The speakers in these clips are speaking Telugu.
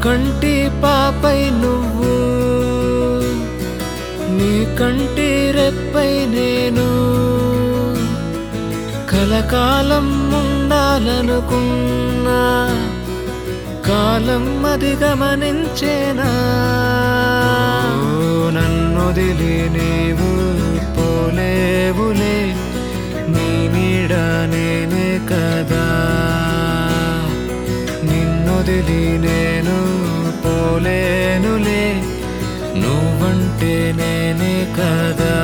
కంటి పాపై నువ్వు నీ కంటి రెప్పై నేను కలకాలం ఉండాలనుకున్నా కాలం అది గమనించేనా నన్నొదిలి నీవు పోలేవులే నీ నీడ నేనే కదా నిన్నొదిలి నేను పోలేనులే నువ్వంటే నేనే కదా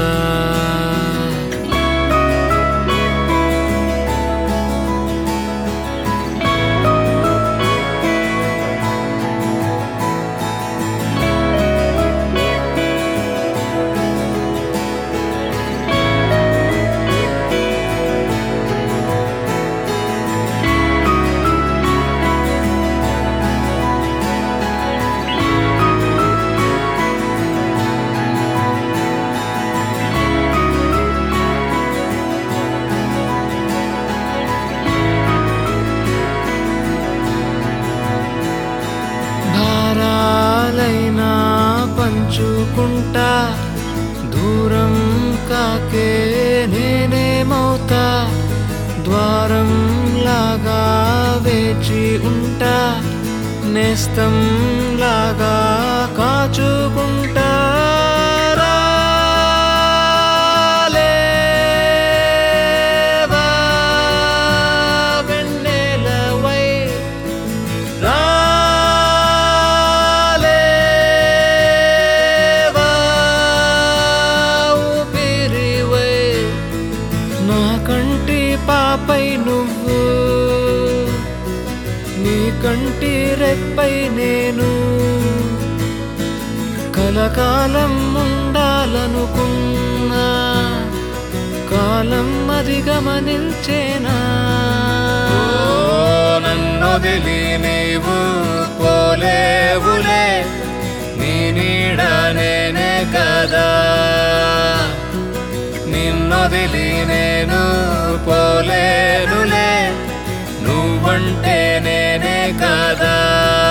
భారాలైనా పంచుకుంటా దూరం కాకే నేనేమవుతా ద్వారం లాగా వేచి ఉంటా నేస్తం లాగా కాచుకుంటా రాలేవా వెన్నెలవై రాలేవా ఊపిరివై నా కంటి పాపై నువ్వు నీ కంటి రెప్పై నేను కలకాలం ఉండాలనుకున్నా కాలం అది గమనించేనా నన్నొదిలి నీవు పోలేవులే నీ నీడ నేనే కదా నిన్నొదిలి నేను పోలేనులే నువ్వంటే నేనే కదా